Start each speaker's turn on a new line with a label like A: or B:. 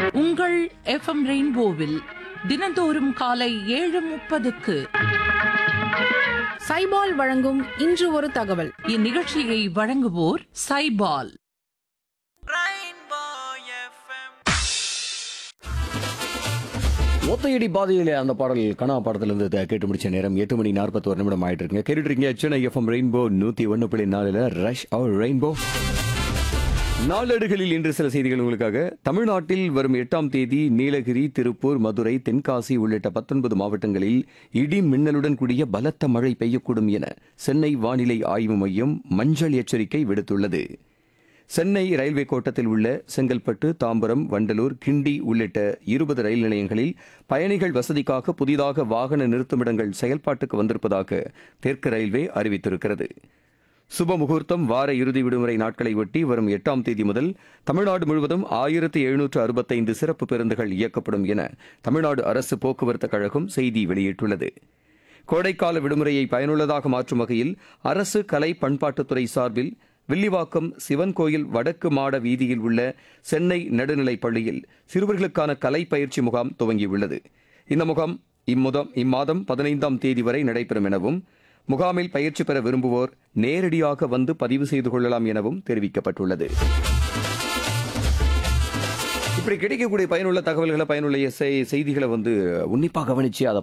A: உங்கள் எஃப்எம் ரெயின்போவில் தினந்தோறும் காலை ஏழு முப்பதுக்கு
B: சைபால் வழங்கும் இன்று ஒரு தகவல்
A: இந்நிகழ்ச்சியை வழங்குவோர் சைபால்
C: ஒத்தையடி பாதையிலே அந்த பாடல் கனா பாடத்திலிருந்து த- கேட்டு முடிச்ச நேரம் எட்டு மணி நாற்பத்தோரு நிமிடம் ஆயிட்டு இருக்குங்க கேட்டுட்டு இருக்கீங்க சென்னை எஃப்எம் ரெயின்போ நூத்தி ஒன்னு புள்ளி நாலுல ரஷ் அவர் ரெயின்போ நாளேடுகளில் இன்று சில செய்திகள் உங்களுக்காக தமிழ்நாட்டில் வரும் எட்டாம் தேதி நீலகிரி திருப்பூர் மதுரை தென்காசி உள்ளிட்ட பத்தொன்பது மாவட்டங்களில் இடி மின்னலுடன் கூடிய பலத்த மழை பெய்யக்கூடும் என சென்னை வானிலை ஆய்வு மையம் மஞ்சள் எச்சரிக்கை விடுத்துள்ளது சென்னை ரயில்வே கோட்டத்தில் உள்ள செங்கல்பட்டு தாம்பரம் வண்டலூர் கிண்டி உள்ளிட்ட இருபது ரயில் நிலையங்களில் பயணிகள் வசதிக்காக புதிதாக வாகன நிறுத்துமிடங்கள் செயல்பாட்டுக்கு வந்திருப்பதாக தெற்கு ரயில்வே அறிவித்திருக்கிறது சுப முகூர்த்தம் வார இறுதி விடுமுறை நாட்களை ஒட்டி வரும் எட்டாம் தேதி முதல் தமிழ்நாடு முழுவதும் ஆயிரத்தி எழுநூற்று அறுபத்தைந்து சிறப்பு பேருந்துகள் இயக்கப்படும் என தமிழ்நாடு அரசு போக்குவரத்து கழகம் செய்தி வெளியிட்டுள்ளது கோடைக்கால விடுமுறையை பயனுள்ளதாக மாற்றும் வகையில் அரசு கலை பண்பாட்டுத்துறை சார்பில் வில்லிவாக்கம் சிவன் கோயில் வடக்கு மாட வீதியில் உள்ள சென்னை நடுநிலைப் பள்ளியில் சிறுவர்களுக்கான கலை பயிற்சி முகாம் துவங்கியுள்ளது இந்த முகாம் இம்முதம் இம்மாதம் பதினைந்தாம் தேதி வரை நடைபெறும் எனவும் முகாமில் பயிற்சி பெற விரும்புவோர் நேரடியாக வந்து பதிவு செய்து கொள்ளலாம் எனவும் தெரிவிக்கப்பட்டுள்ளது இப்படி கிடைக்கக்கூடிய பயனுள்ள தகவல்களை பயனுள்ள செய்- செய்திகளை வந்து உன்னிப்பாக கவனிச்சு அதை